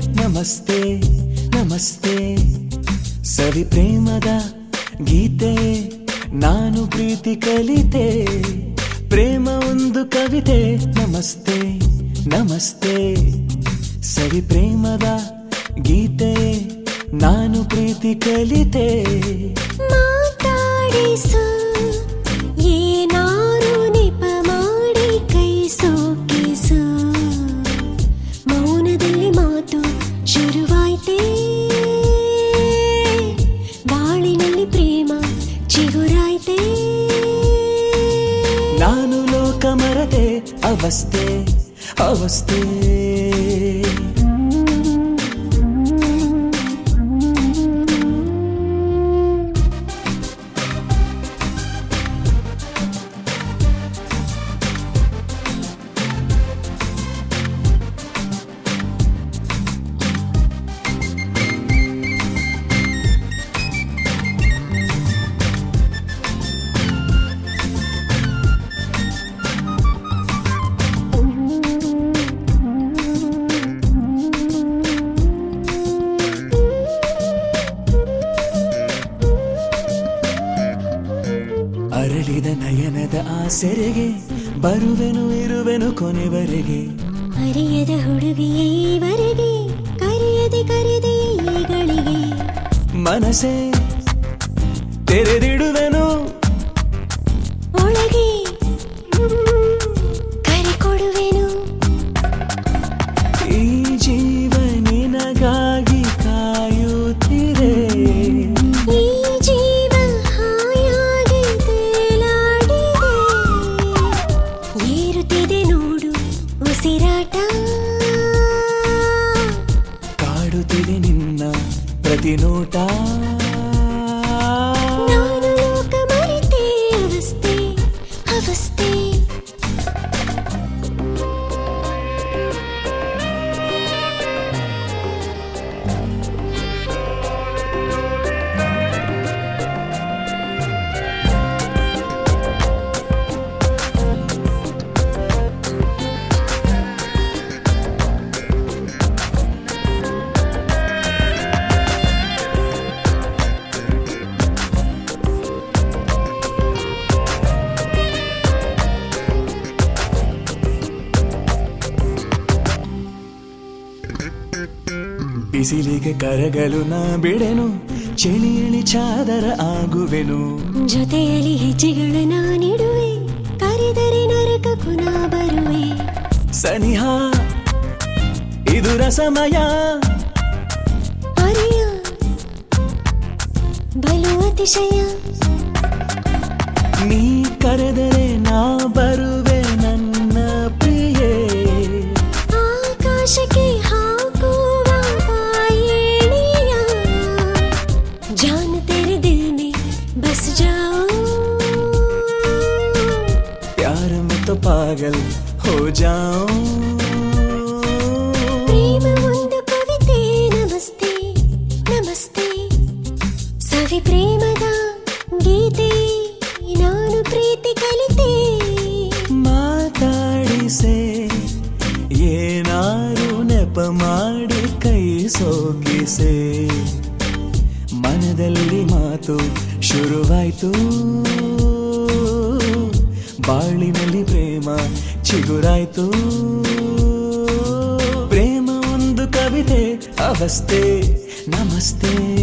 ನಮಸ್ತೆ ನಮಸ್ತೆ ಸವಿ ಪ್ರೇಮದ ಗೀತೆ ನಾನು ಪ್ರೀತಿ ಕಲಿತೆ ಪ್ರೇಮ ಒಂದು ಕವಿತೆ ನಮಸ್ತೆ ನಮಸ್ತೆ ಸವಿ ಪ್ರೇಮದ ಗೀತೆ ನಾನು ಪ್ರೀತಿ ಕಲಿತೆ ಮಾತಾಡಿಸು ಏನಾರು ನೆಪ ಮಾಡಿ ಕೈ ಸೋಕಿಸು ಮೌನದಲ್ಲಿ ಮಾತು ಶುರುವಾಯ್ತೇ ಬಾಳಿನಲ್ಲಿ ಪ್ರೇಮ ಚಿಗುರಾಯ್ತೇ ನಾನು ಲೋಕ ಮರತೆ ಅವಸ್ಥೆ ಅವಸ್ಥೆ ಅರಳಿದ ನಯನದ ಆ ಸೆರೆಗೆ ಬರುವೆನು ಇರುವೆನು ಕೊನೆವರೆಗೆ ಅರಿಯದ ಹುಡುಗಿಯ ಈವರೆಗೆ ಕರೆಯದೆ ಕರೆದೆ ಈಗಳಿಗೆ ಮನಸೆ ತೆರೆದಿಡುವೆನು ಒಳಗೆ ಕರೆ ಕೊಡುವೆನು ಈ ಜೀವ ನಿನಗಾಗಿ ಕಾಯುತ್ತಿರೆ ಈ ಜೀವ ಹಾಯಾಗಿ ತೇಲಾಡಿದೆ ಏರುತ್ತಿದೆ ನೋಡು ಉಸಿರಾಟ ಕಾಡುತ್ತಿದೆ ನಿನ್ನ ಪ್ರತಿ ನೋಟ ನಾನು ಲೋಕ ಮರೆತೆ ಅವಸ್ಥೆ ಅವಸ್ಥೆ ಬಿಸಿಲಿಗೆ ಕರಗಲು ನಾ ಬಿಡೆನು ಚಳಿ ಇಳಿ ಚಾದರ ಆಗುವೆನು ಜೊತೆಯಲ್ಲಿ ಹೆಜ್ಜೆಗಳ ನಾನಿಡುವೆ ಕರೆದರೆ ನರಕಕ್ಕೂ ನಾ ಬರುವೆ ಸನಿಹ ಇದು ರಸಮಯ ಅರಿಯ ಬಲು ಅತಿಶಯ ನೀ ಕರೆದರೆ ನಾ ಬರುವೆ ನನ್ನ ಪ್ರಿಯೇ ಆಕಾಶಕ್ಕೆ ಹಾಕುವ ಬಾಯೇಣಿಯ ಜಾನ ತೆರೆ ದಿಲ್ ಮೇ ಬಸ್ ಜಾओ प्यार में तो पागल हो जाऊं ಪ್ರೇಮ ಒಂದು ಕವಿತೆ ನಮಸ್ತೆ ನಮಸ್ತೆ ಸವಿ ಪ್ರೇಮದ ಗೀತೆ ನಾನು ಪ್ರೀತಿ ಕಲಿತೆ ಮಾತಾಡಿಸೆ ಏನಾರು ನೆಪ ಮಾಡಿ ಕೈ ಸೋಕಿಸೆ ಮನದಲ್ಲಿ ಮಾತು ಶುರುವಾಯ್ತು ಬಾಳಿನಲ್ಲಿ ಪ್ರೇಮ ಚಿಗುರಾಯ್ತು ಪ್ರೇಮ ಒಂದು ಕವಿತೆ ಅವಸ್ಥೆ ನಮಸ್ತೆ